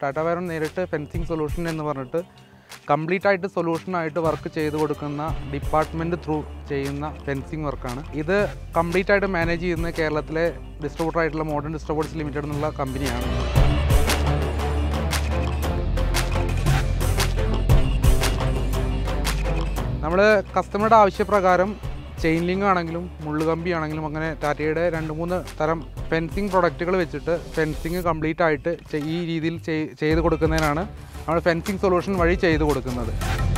Tata Wiron നേരിട്ട് fencing solution എന്ന് പറഞ്ഞിട്ട് കംപ്ലീറ്റ് ആയിട്ട് സൊല്യൂഷനായിട്ട് വർക്ക് ചെയ്ത് കൊടുക്കുന്ന ഡിപ്പാർട്ട്മെൻറ്റ് ത്രൂ ചെയ്യുന്ന ഫെൻസിങ് വർക്കാണ് ഇത് കംപ്ലീറ്റ് ആയിട്ട് മാനേജ് ചെയ്യുന്ന കേരളത്തിലെ ഡിസ്ട്രിബ്യൂട്ടർ ആയിട്ടുള്ള മോഡേൺ ഡിസ്ട്രിബ്യൂട്ടേഴ്സ് ലിമിറ്റഡ് എന്നുള്ള കമ്പനിയാണ് നമ്മൾ കസ്റ്റമറുടെ ആവശ്യപ്രകാരം ചെയിൻ ലിങ്ക് ആണെങ്കിലും മുള്ളുകമ്പി ആണെങ്കിലും അങ്ങനെ ടാറ്റയുടെ രണ്ട് മൂന്ന് തരം ഫെൻസിങ് പ്രൊഡക്റ്റുകൾ വെച്ചിട്ട് ഫെൻസിങ് കംപ്ലീറ്റ് ആയിട്ട് ചെ- ഈ രീതിയിൽ ചെയ്- ചെയ്ത് കൊടുക്കുന്നതിനാണ് നമ്മൾ ഫെൻസിങ് സൊല്യൂഷൻ വഴി ചെയ്ത് കൊടുക്കുന്നത്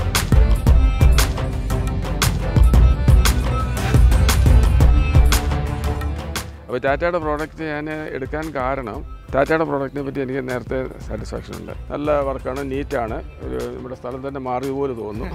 അപ്പോൾ ടാറ്റയുടെ പ്രോഡക്റ്റ് ഞാൻ എടുക്കാൻ കാരണം ടാറ്റയുടെ പ്രോഡക്റ്റിനെ പറ്റി എനിക്ക് നേരത്തെ സാറ്റിസ്ഫാക്ഷൻ ഉണ്ട് നല്ല വർക്കാണ് നീറ്റാണ് ഒരു നമ്മുടെ സ്ഥലം തന്നെ മാറിയതുപോലെ തോന്നുന്നു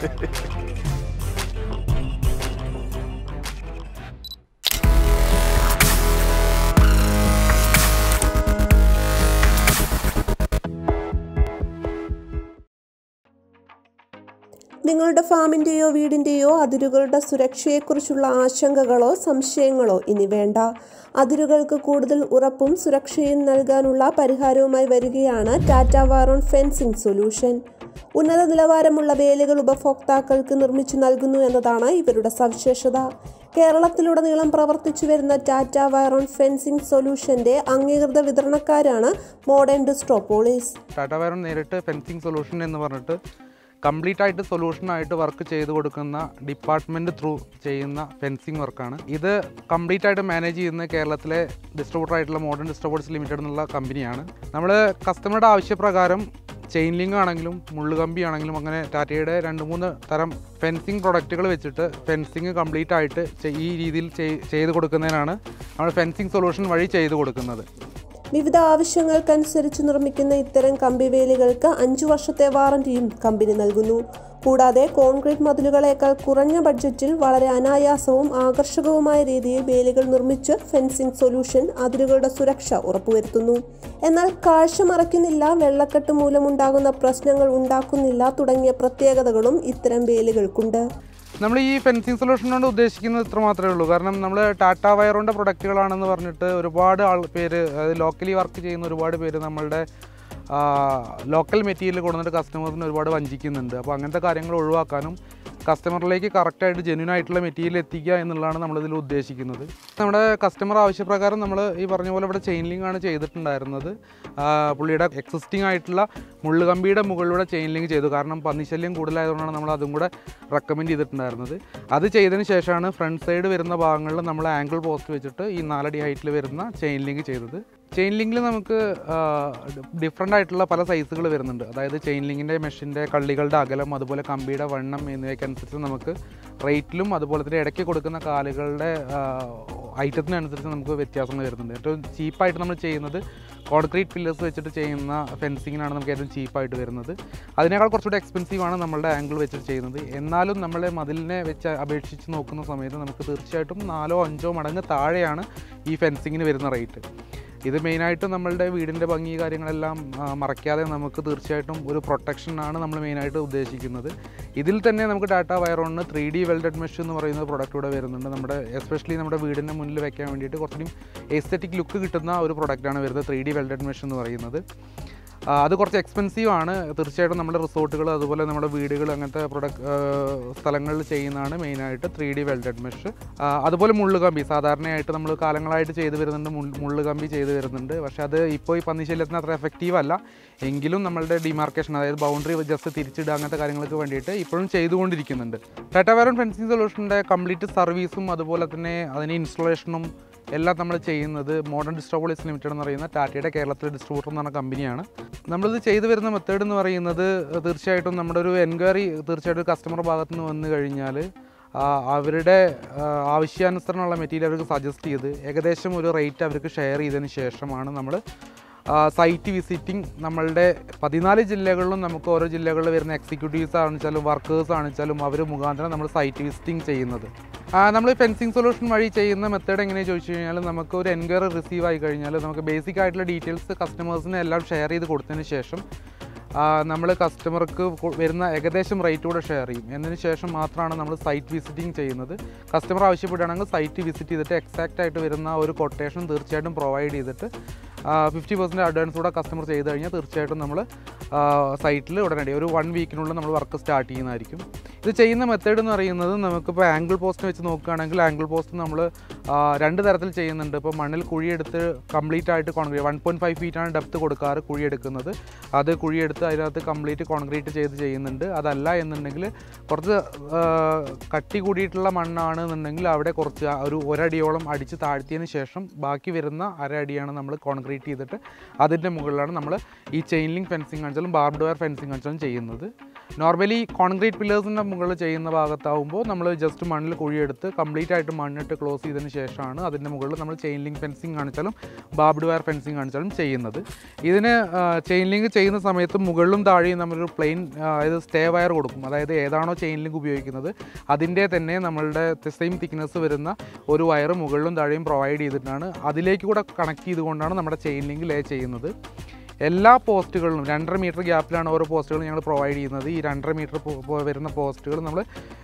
നിങ്ങളുടെ ഫാമിൻ്റെയോ വീടിൻ്റെയോ അതിരുകളുടെ സുരക്ഷയെക്കുറിച്ചുള്ള ആശങ്കകളോ സംശയങ്ങളോ ഇനി വേണ്ട അതിരുകൾക്ക് കൂടുതൽ ഉറപ്പും സുരക്ഷയും നൽകാനുള്ള പരിഹാരവുമായി വരികയാണ് ടാറ്റ വാറോൺ ഫെൻസിംഗ് സൊല്യൂഷൻ ഉന്നത നിലവാരമുള്ള വേലികൾ ഉപഭോക്താക്കൾക്ക് നിർമ്മിച്ചു നൽകുന്നു എന്നതാണ് ഇവരുടെ സവിശേഷത കേരളത്തിലുടനീളം പ്രവർത്തിച്ചു വരുന്ന ടാറ്റ വയറോൺ ഫെൻസിംഗ് സൊല്യൂഷന്റെ അംഗീകൃത വിതരണക്കാരാണ് മോഡേൺ ഡിസ്ട്രോപോളിസ് ടാറ്റ വയറോൺ നേരിട്ട് ഫെൻസിങ് സൊല്യൂഷൻ എന്ന് പറഞ്ഞിട്ട് കംപ്ലീറ്റ് ആയിട്ട് സൊല്യൂഷനായിട്ട് വർക്ക് ചെയ്ത് കൊടുക്കുന്ന ഡിപ്പാർട്ട്മെൻറ്റ് ത്രൂ ചെയ്യുന്ന ഫെൻസിങ് വർക്കാണ് ഇത് കംപ്ലീറ്റ് ആയിട്ട് മാനേജ് ചെയ്യുന്ന കേരളത്തിലെ ഡിസ്ട്രിബ്യൂട്ടർ ആയിട്ടുള്ള മോഡേൺ ഡിസ്ട്രിബ്യൂട്ടേഴ്സ് ലിമിറ്റഡ് എന്നുള്ള കമ്പനിയാണ് നമ്മൾ കസ്റ്റമറുടെ ആവശ്യപ്രകാരം ചെയിൻ ലിങ്ക് ആണെങ്കിലും മുള്ളുകമ്പി ആണെങ്കിലും അങ്ങനെ ടാറ്റയുടെ രണ്ട് മൂന്ന് തരം ഫെൻസിങ് പ്രൊഡക്റ്റുകൾ വെച്ചിട്ട് ഫെൻസിങ് കംപ്ലീറ്റ് ആയിട്ട് ചെ- ഈ രീതിയിൽ ചെയ്- ചെയ്ത് കൊടുക്കുന്നതിനാണ് നമ്മൾ ഫെൻസിങ് സൊല്യൂഷൻ വഴി ചെയ്ത് കൊടുക്കുന്നത് വിവിധ ആവശ്യങ്ങൾക്കനുസരിച്ച് നിർമ്മിക്കുന്ന ഇത്തരം കമ്പിവേലികൾക്ക് അഞ്ചു വർഷത്തെ വാറന്റിയും കമ്പനി നൽകുന്നു കൂടാതെ കോൺക്രീറ്റ് മതിലുകളേക്കാൾ കുറഞ്ഞ ബഡ്ജറ്റിൽ വളരെ അനായാസവും ആകർഷകവുമായ രീതിയിൽ വേലികൾ നിർമ്മിച്ച് ഫെൻസിംഗ് സൊല്യൂഷൻ അതിരുകളുടെ സുരക്ഷ ഉറപ്പുവരുത്തുന്നു എന്നാൽ കാഴ്ച മറയ്ക്കുന്നില്ല വെള്ളക്കെട്ട് മൂലമുണ്ടാകുന്ന പ്രശ്നങ്ങൾ ഉണ്ടാക്കുന്നില്ല തുടങ്ങിയ പ്രത്യേകതകളും ഇത്തരം വേലികൾക്കുണ്ട് നമ്മൾ ഈ ഫെൻസിങ് സൊല്യൂഷൻ കൊണ്ട് ഉദ്ദേശിക്കുന്നത് ഇത്ര മാത്രമേ ഉള്ളൂ കാരണം നമ്മൾ ടാറ്റ വയറിൻ്റെ പ്രൊഡക്റ്റുകളാണെന്ന് പറഞ്ഞിട്ട് ഒരുപാട് ആൾ പേര് അതായത് ലോക്കലി വർക്ക് ചെയ്യുന്ന ഒരുപാട് പേര് നമ്മളുടെ ലോക്കൽ മെറ്റീരിയൽ കൊടുത്തിട്ട് കസ്റ്റമേഴ്സിന് ഒരുപാട് വഞ്ചിക്കുന്നുണ്ട് അപ്പോൾ അങ്ങനത്തെ കാര്യങ്ങൾ ഒഴിവാക്കാനും കസ്റ്റമറിലേക്ക് കറക്റ്റായിട്ട് ജെന്യൂൻ ആയിട്ടുള്ള മെറ്റീരിയൽ എത്തിക്കുക എന്നുള്ളതാണ് നമ്മളിതിൽ ഉദ്ദേശിക്കുന്നത് നമ്മുടെ കസ്റ്റമർ ആവശ്യപ്രകാരം നമ്മൾ ഈ പറഞ്ഞ പോലെ ഇവിടെ ചെയിൻ ലിങ്ക് ആണ് ചെയ്തിട്ടുണ്ടായിരുന്നത് ആ, പുള്ളിയുടെ എക്സിസ്റ്റിംഗ് ആയിട്ടുള്ള മുള്ളുകമ്പിയുടെ മുകളിലൂടെ ചെയിൻ ലിങ്ക് ചെയ്തു കാരണം പന്നിശല്യം കൂടുതലായതുകൊണ്ടാണ് നമ്മൾ അതും കൂടെ റെക്കമെൻഡ് ചെയ്തിട്ടുണ്ടായിരുന്നത് അത് ചെയ്തതിന് ശേഷമാണ് ഫ്രണ്ട് സൈഡ് വരുന്ന ഭാഗങ്ങളിൽ നമ്മൾ ആംഗിൾ പോസ്റ്റ് വെച്ചിട്ട് ഈ നാലടി ഹൈറ്റിൽ വരുന്ന ചെയിൻ ലിങ്ക് ചെയ്തത് ചെയിൻ ലിങ്കിൽ നമുക്ക് ഡിഫറെൻ്റ് ആയിട്ടുള്ള പല സൈസുകൾ വരുന്നുണ്ട് അതായത് ചെയിൻ ലിങ്കിൻ്റെ മെഷീൻ്റെ കള്ളികളുടെ അകലം അതുപോലെ കമ്പിയുടെ വണ്ണം എന്നിവയ്ക്കനുസരിച്ച് നമുക്ക് റേറ്റിലും അതുപോലെ തന്നെ ഇടയ്ക്ക് കൊടുക്കുന്ന കാലുകളുടെ ഐറ്റത്തിനനുസരിച്ച് നമുക്ക് വ്യത്യാസങ്ങൾ വരുന്നുണ്ട് ഏറ്റവും ചീപ്പായിട്ട് നമ്മൾ ചെയ്യുന്നത് കോൺക്രീറ്റ് പില്ലേഴ്സ് വെച്ചിട്ട് ചെയ്യുന്ന ഫെൻസിങ്ങിനാണ് നമുക്ക് ഏറ്റവും ചീപ്പായിട്ട് വരുന്നത് അതിനേക്കാൾ കുറച്ചുകൂടി എക്സ്പെൻസീവ് ആണ് നമ്മളുടെ ആംഗിൾ വെച്ചിട്ട് ചെയ്യുന്നത് എന്നാലും നമ്മൾ മതിലിനെ വെച്ച് അപേക്ഷിച്ച് നോക്കുന്ന സമയത്ത് നമുക്ക് തീർച്ചയായിട്ടും നാലോ അഞ്ചോ മടങ്ങ് താഴെയാണ് ഈ ഫെൻസിങ്ങിന് വരുന്ന റേറ്റ് ഇത് മെയിനായിട്ട് നമ്മളുടെ വീടിൻ്റെ ഭംഗി കാര്യങ്ങളെല്ലാം ആ, മറയ്ക്കാതെ നമുക്ക് തീർച്ചയായിട്ടും ഒരു പ്രൊട്ടക്ഷനാണ് നമ്മൾ മെയിനായിട്ട് ഉദ്ദേശിക്കുന്നത് ഇതിൽ തന്നെ നമുക്ക് ടാറ്റ വയറോണിന് ത്രീ ഡി വെൽഡഡ് മെഷ് എന്ന് പറയുന്ന പ്രൊഡക്റ്റ് ഇവിടെ വരുന്നുണ്ട് നമ്മുടെ എസ്പെഷ്യലി നമ്മുടെ വീടിൻ്റെ മുന്നിൽ വെക്കാൻ വേണ്ടിയിട്ട് കുറച്ചുകൂടി എസ്തെറ്റിക് ലുക്ക് കിട്ടുന്ന ഒരു പ്രൊഡക്റ്റാണ് വരുന്നത് ത്രീ ഡി വെൽഡഡ് മെഷ് എന്ന് പറയുന്നത് ആ, അത് കുറച്ച് എക്സ്പെൻസീവ് ആണ് തീർച്ചയായിട്ടും നമ്മുടെ റിസോർട്ടുകൾ അതുപോലെ നമ്മുടെ വീടുകൾ അങ്ങനത്തെ പ്രൊഡക്റ്റ് സ്ഥലങ്ങളിൽ ചെയ്യുന്നതാണ് മെയിനായിട്ട് ത്രീ ഡി വെൽഡഡ് മെഷ് അതുപോലെ മുള്ളുകമ്പി സാധാരണയായിട്ട് നമ്മൾ കാലങ്ങളായിട്ട് ചെയ്തു വരുന്നുണ്ട് മുൾ- മുള്ളുകമ്പി ചെയ്തു വരുന്നുണ്ട് പക്ഷേ അത് ഇപ്പോൾ ഈ പന്നിശല്യത്തിന് അത്ര എഫക്റ്റീവ് അല്ല എങ്കിലും നമ്മളുടെ ഡിമാർക്കേഷൻ അതായത് ബൗണ്ടറി ജസ്റ്റ് തിരിച്ചിടുക അങ്ങനത്തെ കാര്യങ്ങൾക്ക് വേണ്ടിയിട്ട് ഇപ്പോഴും ചെയ്തുകൊണ്ടിരിക്കുന്നുണ്ട് ടാറ്റ വാരോൺ ഫെൻസിങ് സൊല്യൂഷൻ്റെ കംപ്ലീറ്റ് സർവീസും അതുപോലെ തന്നെ അതിന് ഇൻസ്റ്റലേഷനും എല്ലാം നമ്മൾ ചെയ്യുന്നത് മോഡേൺ ഡിസ്ട്രോപോളിസ് ലിമിറ്റഡ് എന്ന് പറയുന്ന ടാറ്റയുടെ കേരളത്തിലെ ഡിസ്ട്രിബ്യൂട്ടർ എന്ന് പറഞ്ഞ കമ്പനിയാണ് നമ്മളിത് ചെയ്തു വരുന്ന മെത്തേഡ് എന്ന് പറയുന്നത് തീർച്ചയായിട്ടും നമ്മുടെ ഒരു എൻക്വയറി തീർച്ചയായിട്ടും കസ്റ്റമർ ഭാഗത്ത് നിന്ന് വന്നു കഴിഞ്ഞാൽ ആ, അവരുടെ ആ, ആവശ്യാനുസരണമുള്ള മെറ്റീരിയൽ അവർക്ക് സജസ്റ്റ് ചെയ്ത് ഏകദേശം ഒരു റേറ്റ് അവർക്ക് ഷെയർ ചെയ്തതിന് ശേഷമാണ് നമ്മൾ സൈറ്റ് വിസിറ്റിംഗ് നമ്മളുടെ പതിനാല് ജില്ലകളിലും നമുക്ക് ഓരോ ജില്ലകളിൽ വരുന്ന എക്സിക്യൂട്ടീവ്സ് ആണെച്ചാലും വർക്കേഴ്സ് ആണെച്ചാലും അവർ മുഖാന്തരം നമ്മൾ സൈറ്റ് വിസിറ്റിംഗ് ചെയ്യുന്നത് നമ്മൾ ഫെൻസിങ് സൊല്യൂഷൻ വഴി ചെയ്യുന്ന മെത്തേഡ് എങ്ങനെയാണെന്ന് ചോദിച്ചു കഴിഞ്ഞാൽ നമുക്ക് ഒരു എൻക്വയറി റിസീവ് ആയി കഴിഞ്ഞാൽ നമുക്ക് ബേസിക് ആയിട്ടുള്ള ഡീറ്റെയിൽസ് കസ്റ്റമേഴ്സിന് എല്ലാം ഷെയർ ചെയ്ത് കൊടുത്തതിന് ശേഷം നമ്മൾ കസ്റ്റമർക്ക് വരുന്ന ഏകദേശം റേറ്റ് കൂടെ ഷെയർ ചെയ്യും എന്നതിന് ശേഷം മാത്രമാണ് നമ്മൾ സൈറ്റ് വിസിറ്റിംഗ് ചെയ്യുന്നത് കസ്റ്റമർ ആവശ്യപ്പെടുകയാണെങ്കിൽ സൈറ്റ് വിസിറ്റ് ചെയ്തിട്ട് എക്സാക്റ്റ് ആയിട്ട് വരുന്ന ഒരു കൊട്ടേഷൻ തീർച്ചയായിട്ടും പ്രൊവൈഡ് ചെയ്തിട്ട് ഫിഫ്റ്റി പെർസെൻറ്റ് അഡ്വാൻസ് കൂടെ കസ്റ്റമർ ചെയ്ത് കഴിഞ്ഞാൽ തീർച്ചയായിട്ടും നമ്മൾ സൈറ്റിൽ ഉടനടി ഒരു വൺ വീക്കിനുള്ളിൽ നമ്മൾ വർക്ക് സ്റ്റാർട്ട് ചെയ്യുന്നതായിരിക്കും ഇത് ചെയ്യുന്ന മെത്തേഡ് എന്ന് പറയുന്നത് നമുക്കിപ്പോൾ ആംഗിൾ പോസ്റ്റ് വെച്ച് നോക്കുകയാണെങ്കിൽ ആംഗിൾ പോസ്റ്റ് നമ്മൾ രണ്ട് തരത്തിൽ ചെയ്യുന്നുണ്ട് ഇപ്പോൾ മണ്ണിൽ കുഴിയെടുത്ത് കംപ്ലീറ്റ് ആയിട്ട് കോൺക്രീറ്റ് വൺ പോയിൻറ്റ് ഫൈവ് ഫീറ്റാണ് ഡെപ്ത് കൊടുക്കാറ് കുഴിയെടുക്കുന്നത് അത് കുഴിയെടുത്ത് അതിനകത്ത് കംപ്ലീറ്റ് കോൺക്രീറ്റ് ചെയ്ത് ചെയ്യുന്നുണ്ട് അതല്ല എന്നുണ്ടെങ്കിൽ കുറച്ച് ആ, കട്ടി കൂടിയിട്ടുള്ള മണ്ണാണ് എന്നുണ്ടെങ്കിൽ അവിടെ കുറച്ച് ആ ഒരു ഒരടിയോളം അടിച്ച് താഴ്ത്തിയതിന് ശേഷം ബാക്കി വരുന്ന അര അടിയാണ് നമ്മൾ കോൺക്രീറ്റ് ചെയ്തിട്ട് അതിൻ്റെ മുകളിലാണ് നമ്മൾ ഈ ചെയിൻ ലിങ്ക് ഫെൻസിങ് കാണിച്ചാലും ബാർബ് വയർ ഫെൻസിങ് കാണിച്ചാലും ചെയ്യുന്നത് നോർമലി കോൺക്രീറ്റ് പില്ലേഴ്സിൻ്റെ മുകളിൽ ചെയ്യുന്ന ഭാഗത്താവുമ്പോൾ നമ്മൾ ജസ്റ്റ് മണ്ണിൽ കുഴിയെടുത്ത് കംപ്ലീറ്റ് ആയിട്ട് മണ്ണിട്ട് ക്ലോസ് ചെയ്തതിന് ശേഷമാണ് അതിൻ്റെ മുകളിൽ നമ്മൾ ചെയിൻ ലിങ്ക് ഫെൻസിങ് കാണിച്ചാലും ബാർബ്ഡ് വയർ ഫെൻസിങ് കാണിച്ചാലും ചെയ്യുന്നത് ഇതിന് ചെയിൻ ലിങ്ക് ചെയ്യുന്ന സമയത്ത് മുകളിലും താഴെയും നമ്മളൊരു പ്ലെയിൻ അതായത് സ്റ്റേ വയർ കൊടുക്കും അതായത് ഏതാണോ ചെയിൻ ലിങ്ക് ഉപയോഗിക്കുന്നത് അതിൻ്റെ തന്നെ നമ്മളുടെ സെയിം തിക്നെസ് വരുന്ന ഒരു വയർ മുകളിലും താഴെയും പ്രൊവൈഡ് ചെയ്തിട്ടാണ് അതിലേക്ക് കൂടെ കണക്ട് ചെയ്തുകൊണ്ടാണ് നമ്മുടെ ചെയിൻ ലിങ്ക് ലേ ചെയ്യുന്നത് എല്ലാ പോസ്റ്റുകളിലും രണ്ടര മീറ്റർ ഗ്യാപ്പിലാണ് ഓരോ പോസ്റ്റുകളും ഞങ്ങൾ പ്രൊവൈഡ് ചെയ്യുന്നത് ഈ രണ്ടര മീറ്റർ വരുന്ന പോസ്റ്റുകൾ നമ്മൾ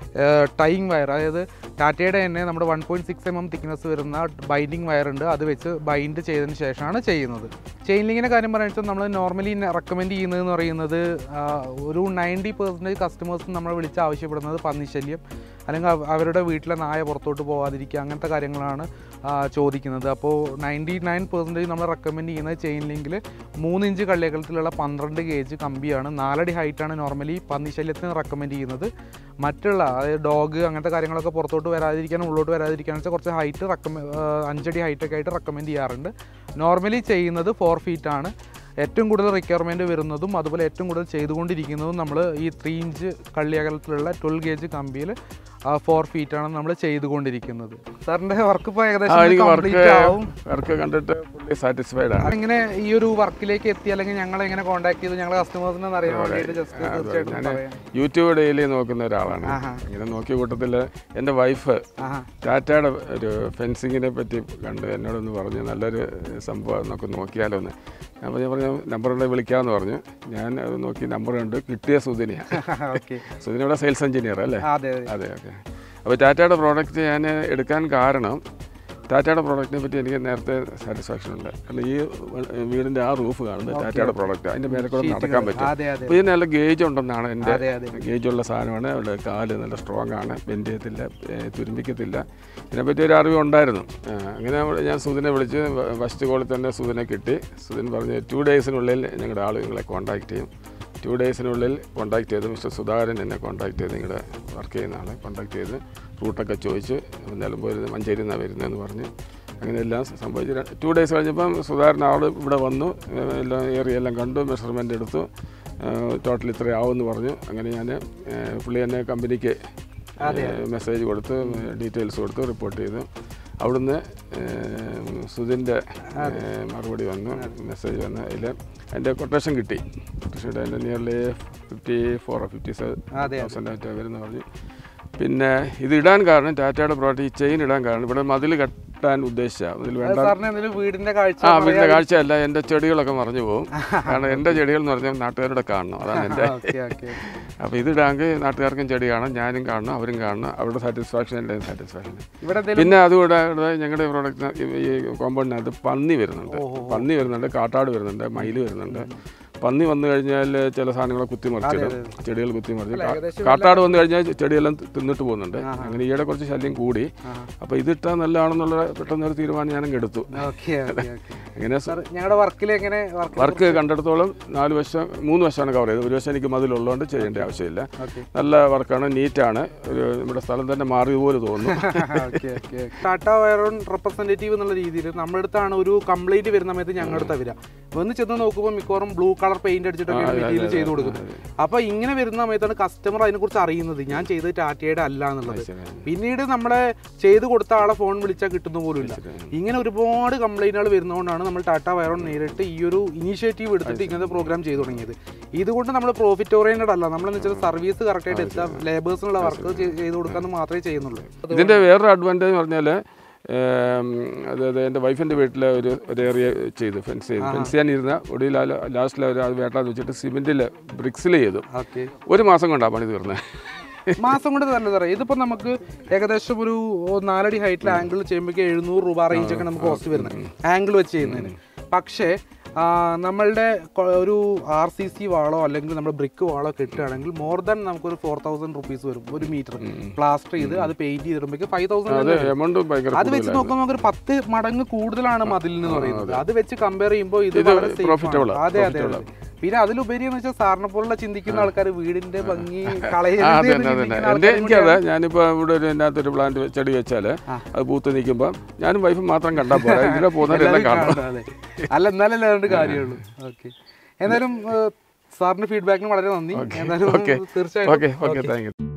ടൈങ് വയർ അതായത് ടാറ്റയുടെ തന്നെ നമ്മുടെ one point six M M thickness വരുന്ന ബൈൻഡിങ് വയർ ഉണ്ട് അത് വെച്ച് ബൈൻഡ് ചെയ്തതിന് ശേഷമാണ് ചെയ്യുന്നത് ചെയിൻ ലിങ്കിൻ്റെ കാര്യം പറയുന്നത് നമ്മൾ നോർമലി റെക്കമെൻഡ് ചെയ്യുന്നതെന്ന് പറയുന്നത് ആ, ഒരു നയൻറ്റി പെർസെൻറ്റേജ് കസ്റ്റമേഴ്സ് നമ്മളെ വിളിച്ച് ആവശ്യപ്പെടുന്നത് പന്നിശല്യം അല്ലെങ്കിൽ അവ- അവരുടെ വീട്ടിലെ നായ പുറത്തോട്ട് പോകാതിരിക്കുക അങ്ങനത്തെ കാര്യങ്ങളാണ് ആ, ചോദിക്കുന്നത് അപ്പോൾ നയൻറ്റി നയൻ പെർസെൻറ്റേജ് നമ്മൾ റെക്കമെൻഡ് ചെയ്യുന്നത് ചെയിൻ ലിങ്കിൽ മൂന്ന് ഇഞ്ച് കള്ളിയകലത്തിലുള്ള പന്ത്രണ്ട് ഗേജ് കമ്പിയാണ് നാലടി ഹൈറ്റാണ് നോർമലി പന്നിശല്യത്തിന് റെക്കമെൻഡ് ചെയ്യുന്നത് മറ്റുള്ള അതായത് ഡോഗ് അങ്ങനത്തെ കാര്യങ്ങളൊക്കെ പുറത്തോട്ട് വരാതിരിക്കാനും ഉള്ളോട്ട് വരാതിരിക്കാനും വെച്ചാൽ കുറച്ച് ഹൈറ്റ് റെക്കമെ അഞ്ചടി ഹൈറ്റൊക്കെ ആയിട്ട് റെക്കമെൻഡ് ചെയ്യാറുണ്ട് നോർമലി ചെയ്യുന്നത് ഫോർ ഫീറ്റ് ആണ് ഏറ്റവും കൂടുതൽ റിക്വയർമെൻറ്റ് വരുന്നതും അതുപോലെ ഏറ്റവും കൂടുതൽ ചെയ്തുകൊണ്ടിരിക്കുന്നതും നമ്മൾ ഈ ത്രീ ഇഞ്ച് കള്ളിയകലത്തിലുള്ള ട്വൽവ് ഗേജ് കമ്പിയിൽ ഫോർ ഫീറ്റ് ആണ് നമ്മൾ ചെയ്തുകൊണ്ടിരിക്കുന്നത് സാറിൻ്റെ വർക്ക് ഇപ്പോൾ ആ ഏകദേശം എനിക്ക് വർക്ക് കംപ്ലീറ്റ് ആവും വർക്ക് കണ്ടിട്ട് പുള്ളി സാറ്റിസ്ഫൈഡ് ആണ് ഇങ്ങനെ ഈ ഒരു വർക്കിലേക്ക് എത്തി അല്ലെങ്കിൽ ഞങ്ങളെ എങ്ങനെ കോൺടാക്ട് ചെയ്തു ഞങ്ങളെ കസ്റ്റമേഴ്സിനെ അറിയാൻ വേണ്ടിയിട്ട് ജസ്റ്റ് തീർച്ചയായിട്ടും ഞാൻ പറയാം യൂട്യൂബ് ഡെയിലി നോക്കുന്ന ഒരാളാണ് ആഹാ. ഇങ്ങനെ നോക്കിയ കൂട്ടത്തിൽ എൻ്റെ വൈഫ് ആഹാ ടാറ്റയുടെ ഒരു ഫെൻസിങ്ങിനെ പറ്റി കണ്ട് എന്നോടൊന്ന് പറഞ്ഞു നല്ലൊരു സംഭവം നമുക്ക് നോക്കിയാലോ എന്ന് അപ്പോൾ ഞാൻ പറഞ്ഞു നമ്പറുണ്ടെ വിളിക്കാമെന്ന് പറഞ്ഞു ഞാൻ അത് നോക്കി നമ്പർ കണ്ട് കിട്ടിയ സുദിനെയാണ് ഓക്കെ സുദിന ഇവിടെ സെയിൽസ് എഞ്ചിനീയർ അല്ലേ അതെ അതെ അതെ ഓക്കെ അപ്പോൾ ടാറ്റയുടെ പ്രോഡക്റ്റ് ഞാൻ എടുക്കാൻ കാരണം ടാറ്റയുടെ പ്രോഡക്റ്റിനെ പറ്റി എനിക്ക് നേരത്തെ സാറ്റിസ്ഫാക്ഷൻ ഉണ്ട് കാരണം ഈ വീടിൻ്റെ ആ റൂഫ് കാണുന്നത് ടാറ്റയുടെ പ്രോഡക്റ്റ് അതിൻ്റെ മേലെ കൂടെ നടക്കാൻ പറ്റും അതെ അതെ അപ്പോൾ ഇതിന് നല്ല ഗേജ് ഉണ്ടെന്നാണ് എൻ്റെ അതെ അതെ ഗേജുള്ള സാധനമാണ് അവരുടെ കാല് നല്ല സ്ട്രോങ് ആണ് ബെൻഡ് ചെയ്യത്തില്ല ഏ, തുരുമ്പിക്കത്തില്ല ഇതിനെപ്പറ്റി ഒരു അറിവ് ഉണ്ടായിരുന്നു ആ, അങ്ങനെ അവിടെ ഞാൻ സുധിനെ വിളിച്ച് ഫസ്റ്റ് കോളിൽ തന്നെ സുധിനെ കിട്ടി സുധിൻ പറഞ്ഞ് ടു ഡേയ്സിനുള്ളിൽ ഞങ്ങളുടെ ആൾ നിങ്ങളെ കോൺടാക്ട് ചെയ്യും ടു ഡേയ്സിനുള്ളിൽ കോൺടാക്ട് ചെയ്ത് മിസ്റ്റർ സുധാകരൻ എന്നെ കോൺടാക്ട് ചെയ്ത് നിങ്ങളുടെ വർക്ക് ചെയ്യുന്ന ആളെ കോൺടാക്ട് ചെയ്ത് റൂട്ടൊക്കെ ചോദിച്ച് നിലമ്പൂരിൽ നിന്ന് മഞ്ചേരി നിന്നാണ് വരുന്നതെന്ന് പറഞ്ഞ് അങ്ങനെ എല്ലാം സംഭവിച്ചു ടു ഡേയ്സ് കഴിഞ്ഞപ്പം സുധാകരൻ ആൾ ഇവിടെ വന്നു ഏ, എല്ലാം ഏറിയ എല്ലാം കണ്ടു മെഷർമെൻ്റ് എടുത്തു ടോട്ടൽ ഇത്രയാവുമെന്ന് പറഞ്ഞു അങ്ങനെ ഞാൻ പുള്ളി എന്നെ കമ്പനിക്ക് മെസ്സേജ് കൊടുത്ത് ഡീറ്റെയിൽസ് കൊടുത്ത് റിപ്പോർട്ട് ചെയ്തു അവിടുന്ന് സുധിൻ്റെ മറുപടി വന്നു മെസ്സേജ് വന്ന് അതിൽ എൻ്റെ കൊട്ടേഷൻ കിട്ടി കൊട്ടേഷൻ കിട്ടി അതിൻ്റെ nearly fifty four or fifty seven അതെ തൗസൻഡ് ആയിട്ട് വരുന്ന പറഞ്ഞു പിന്നെ ഇത് ഇടാൻ കാരണം ടാറ്റയുടെ പ്രോഡക്റ്റ് ഈ ചെയിൻ ഇടാൻ കാരണം ഇവിടെ മതിൽ കെട്ടാൻ ഉദ്ദേശിച്ച മതിൽ വേണ്ട സാറിന് എന്തെങ്കിലും വീടിന്റെ കാഴ്ച ആ വീടിൻ്റെ കാഴ്ചയല്ല എൻ്റെ ചെടികളൊക്കെ മറിഞ്ഞു പോകും കാരണം എൻ്റെ ചെടികൾ എന്ന് പറഞ്ഞാൽ നാട്ടുകാരുടെ കാണണം അതാണ് എൻ്റെ ഓക്കെ ഓക്കെ അപ്പോൾ ഇതിടാങ്കിൽ നാട്ടുകാർക്കും ചെടി കാണാം ഞാനും കാണണം അവരും കാണണം അവരുടെ സാറ്റിസ്ഫാക്ഷൻ എൻ്റെ സാറ്റിസ്ഫാക്ഷൻ ഇവിടെ എന്തെങ്കിലും പിന്നെ അതുകൂടാതെ ഞങ്ങളുടെ പ്രോഡക്റ്റ് ഈ കോമ്പൗണ്ടിനകത്ത് പന്നി വരുന്നുണ്ട് പന്നി വരുന്നുണ്ട് കാട്ടാട് വരുന്നുണ്ട് മയിൽ വരുന്നുണ്ട് പന്നി വന്നു കഴിഞ്ഞാൽ ചില സാധനങ്ങളെ കുത്തിമറിച്ചിടും ചെടികൾ കുത്തിമറിച്ച് കാ- ഏകദേശം കാട്ടാട് വന്നു കഴിഞ്ഞാൽ ചെടിയെല്ലാം തി- തിന്നിട്ട് പോകുന്നുണ്ട് അങ്ങനെ ഈയിടെ കുറച്ച് ശല്യം കൂടി അപ്പോൾ ഇതിട്ടാൽ നല്ലതാണെന്നുള്ള പെട്ടെന്ന് ഒരു തീരുമാനം ഞാനും എടുത്തു ഓക്കെ ഓക്കെ ഓക്കെ അങ്ങനെ സാർ ഞങ്ങളുടെ വർക്കിൽ എങ്ങനെ വർക്ക് വർക്ക് കണ്ടിടത്തോളം നാല് വശം മൂന്ന് വശമാണ് കവർ ചെയ്തത് ഒരു വശം എനിക്ക് മതിലുള്ളതുകൊണ്ട് ചെയ്യേണ്ട ആവശ്യമില്ല ഓക്കെ നല്ല വർക്കാണ് നീറ്റാണ് ഒരു നമ്മുടെ സ്ഥലം തന്നെ മാറിയതുപോലെ തോന്നുന്നു okay okay Tata Wiron representative എന്നുള്ള രീതിയിൽ നമ്മുടെ അടുത്താണ് ഒരു കംപ്ലൈന്റ് വരുന്ന സമയത്ത് ഞങ്ങളുടെ അടുത്ത് വരിക വന്ന് ചെന്ന് നോക്കുമ്പോൾ മിക്കവാറും ബ്ലൂ കളർ പെയിന്റ് അടിച്ചിട്ടൊക്കെ മെറ്റീരിയൽ ചെയ്ത് കൊടുക്കുന്നത് അപ്പൊ ഇങ്ങനെ വരുന്ന സമയത്താണ് കസ്റ്റമർ അതിനെക്കുറിച്ച് അറിയുന്നത് ഞാൻ ചെയ്തത് ടാറ്റയുടെ അല്ല എന്നുള്ളത് പിന്നീട് നമ്മളെ ചെയ്ത് കൊടുത്ത ആളെ ഫോൺ വിളിച്ചാൽ കിട്ടുന്ന പോലും ഇല്ല ഇങ്ങനെ ഒരുപാട് കംപ്ലൈന്റുകൾ വരുന്നതുകൊണ്ടാണ് നമ്മൾ ടാറ്റ വയറോൺ നേരിട്ട് ഈ ഒരു ഇനീഷ്യേറ്റീവ് എടുത്തിട്ട് ഇങ്ങനത്തെ പ്രോഗ്രാം ചെയ്തു തുടങ്ങിയത് ഇതുകൊണ്ട് നമ്മൾ പ്രോഫിറ്റ് ഓറിയന്റഡ് അല്ല നമ്മളെന്ന് വെച്ചാൽ സർവീസ് കറക്റ്റായിട്ട് എത്താം ലേബേഴ്സിനുള്ള വർക്ക് ചെയ്ത് കൊടുക്കാന്ന് മാത്രമേ ചെയ്യുന്നുള്ളൂ ഇതിൻ്റെ വേറൊരു അഡ്വാൻറ്റേജ് പറഞ്ഞാൽ അതായത് എൻ്റെ വൈഫിൻ്റെ വീട്ടിൽ ഒരു ഒരു ഏരിയ ചെയ്തു ഫെൻസ് ചെയ്തു ഫെൻസ് ചെയ്യാനിരുന്ന ഒടുവിൽ ലാസ്റ്റിൽ അവർ അത് വേട്ടാന്ന് വെച്ചിട്ട് സിമെൻറ്റിൽ ബ്രിക്സിൽ ചെയ്തു ഓക്കെ ഒരു മാസം കൊണ്ടാണ് പണി തീർന്നത് മാസം കൊണ്ട് തന്നെ സാറേ ഇതിപ്പോ നമുക്ക് ഏകദേശം ഒരു നാലടി ഹൈറ്റിൽ ആംഗിൾ ചെയ്യുമ്പോഴേക്ക് എഴുന്നൂറ് രൂപ റേഞ്ച് ഒക്കെ നമുക്ക് കോസ്റ്റ് വരുന്നത് ആംഗിൾ വെച്ച് ചെയ്യുന്നതിന് പക്ഷേ ആ, നമ്മളുടെ കൊ- ഒരു ആർ സി സി വാളോ അല്ലെങ്കിൽ നമ്മുടെ ബ്രിക്ക് വാളോ കിട്ടുകയാണെങ്കിൽ മോർ ദാൻ നമുക്കൊരു ഫോർ തൗസൻഡ് റുപ്പീസ് വരും ഒരു മീറ്റർ പ്ലാസ്റ്റർ ചെയ്ത് അത് പെയിന്റ് ചെയ്തിടുമ്പോഴേക്ക് ഫൈവ് അത് തൗസൻഡ് എമൗണ്ട് ഭയങ്കര അത് വെച്ച് കൂടുതലായിരുന്നു. നോക്കുമ്പോൾ നമുക്കൊരു പത്ത് മടങ്ങ് കൂടുതലാണ് മതിലിന് പറയുന്നത് അത് വെച്ച് കമ്പയർ ചെയ്യുമ്പോൾ ഇത് ഇത് വളരെ safe ആണ്. profitable ആ, അതെ അതെ profitable അതെ പിന്നെ അതിലുപരി എന്ന് വെച്ചാൽ സാറിനെ പോലുള്ള ചിന്തിക്കുന്ന ആൾക്കാർ വീടിന്റെ ഭംഗി ആ കളയരുത് അതെ എന്ന് തന്നെ അതന്നെ ചിന്തിക്കുന്ന എൻ്റെ ആൾക്കാരും എനിക്കത് കൂടിയാണ്. ഞാനിപ്പോൾ ഇവിടെ ഒരു ഇതിനകത്ത് ഒരു പ്ലാന്റ് ചെടി വെച്ചാൽ അത് പൂത്ത് നിൽക്കുമ്പോൾ ഞാനും വൈഫും മാത്രം കണ്ടാൽ പോരാ ഇതിലെ പോകുന്നവരെല്ലാം എല്ലാവരും കാണണം കാണണം, അതെ. അല്ല എന്നാലല്ലേ അതുകൊണ്ട് കാര്യമുള്ളൂ ഓക്കെ എന്തായാലും ഏഹ്, സാറിന്റെ ഫീഡ്ബാക്കിന് വളരെ നന്ദി എന്തായാലും ഓക്കെ തീർച്ചയായിട്ടും ഓക്കെ ഓക്കെ താങ്ക് യു